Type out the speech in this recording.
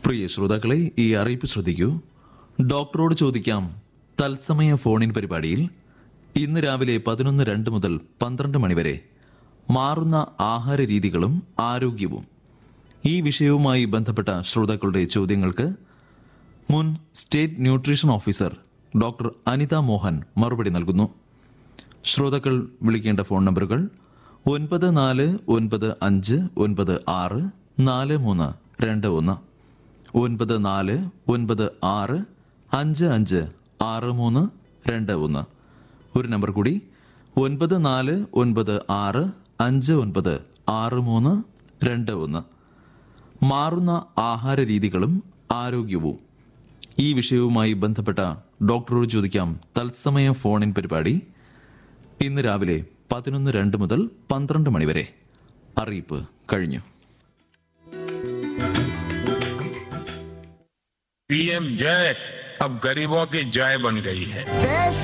പ്രിയ ശ്രോതാക്കളെ ഈ അറിയിപ്പ് ശ്രദ്ധിക്കൂ ഡോക്ടറോട് ചോദിക്കാം തത്സമയ ഫോണിൻ പരിപാടിയിൽ ഇന്ന് രാവിലെ പതിനൊന്ന് രണ്ട് മുതൽ പന്ത്രണ്ട് മണിവരെ മാറുന്ന ആഹാര രീതികളും ആരോഗ്യവും ഈ വിഷയവുമായി ബന്ധപ്പെട്ട ശ്രോതാക്കളുടെ ചോദ്യങ്ങൾക്ക് മുൻ state nutrition officer doctor Anitha Mohan മറുപടി നൽകുന്നു ശ്രോതാക്കൾ വിളിക്കേണ്ട ഫോൺ നമ്പറുകൾ ഒൻപത് നാല് ഒൻപത് അഞ്ച് ഒൻപത് ആറ് നാല് മൂന്ന് രണ്ട് ഒന്ന് ഒൻപത് നാല് ഒൻപത് ആറ് അഞ്ച് അഞ്ച് ആറ് മൂന്ന് രണ്ട് ഒന്ന് ഒരു നമ്പർ കൂടി ഒൻപത് നാല് ഒൻപത് ആറ് അഞ്ച് ഒൻപത് ആറ് മൂന്ന് രണ്ട് ഒന്ന് മാറുന്ന ആഹാര രീതികളും ആരോഗ്യവും ഈ വിഷയവുമായി ബന്ധപ്പെട്ട ഡോക്ടറോട് ചോദിക്കാം തത്സമയ ഫോണിൻ പരിപാടി ഇന്ന് രാവിലെ പതിനൊന്ന് രണ്ട് മുതൽ പന്ത്രണ്ട് മണിവരെ അറിയിപ്പ് കഴിഞ്ഞു पीएम जय अब गरीबों की जय बन गई है देश